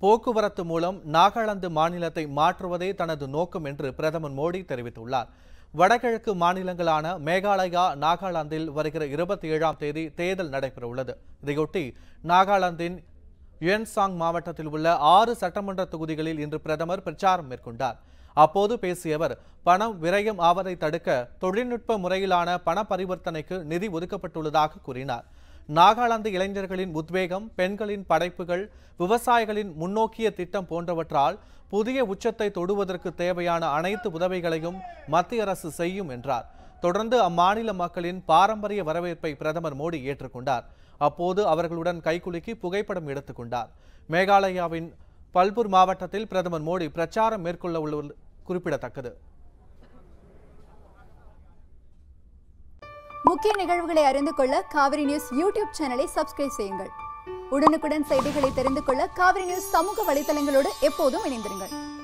போக்குவரத்து மூலம் நாகாலாந்து மாநிலத்தை மாற்றுவதே தனது நோக்கம் என்று பிரதமர் மோடி தெரிவித்துள்ளார் வடகிழக்கு மாநிலங்களான மேகாலயா நாகாலாந்தில் வருகிற இருபத்தி ஏழாம் தேதி தேர்தல் நடைபெறவுள்ளது இதையொட்டி நாகாலாந்தின் யுயன்சாங் மாவட்டத்தில் உள்ள ஆறு சட்டமன்ற தொகுதிகளில் இன்று பிரதமர் பிரச்சாரம் மேற்கொண்டார் அப்போது பேசிய அவர் பணம் விரயம் ஆவதை தடுக்க தொழில்நுட்ப முறையிலான பண பரிவர்த்தனைக்கு நிதி ஒதுக்கப்பட்டுள்ளதாக கூறினார் நாகாலாந்து இளைஞர்களின் உத்வேகம் பெண்களின் படைப்புகள் விவசாயிகளின் முன்னோக்கிய திட்டம் போன்றவற்றால் புதிய உச்சத்தை தொடுவதற்கு தேவையான அனைத்து உதவிகளையும் மத்திய அரசு செய்யும் என்றார் தொடர்ந்து அம்மாநில மக்களின் பாரம்பரிய வரவேற்பை பிரதமர் மோடி ஏற்றுக்கொண்டார் அப்போது அவர்களுடன் கைகுலுக்கி புகைப்படம் எடுத்துக்கொண்டார் மேகாலயாவின் பல்பூர் மாவட்டத்தில் பிரதமர் மோடி பிரச்சாரம் மேற்கொள்ள உள்ளது குறிப்பிடத்தக்கது முக்கிய நிகழ்வுகளை அறிந்து கொள்ள காவிரி நியூஸ் யூடியூப் சேனலை சப்ஸ்கிரைப் செய்யுங்கள் உடனுக்குடன் செய்திகளை தெரிந்து கொள்ள காவிரி நியூஸ் சமூக வலைதளங்களோடு எப்போதும் இணைந்திருங்கள்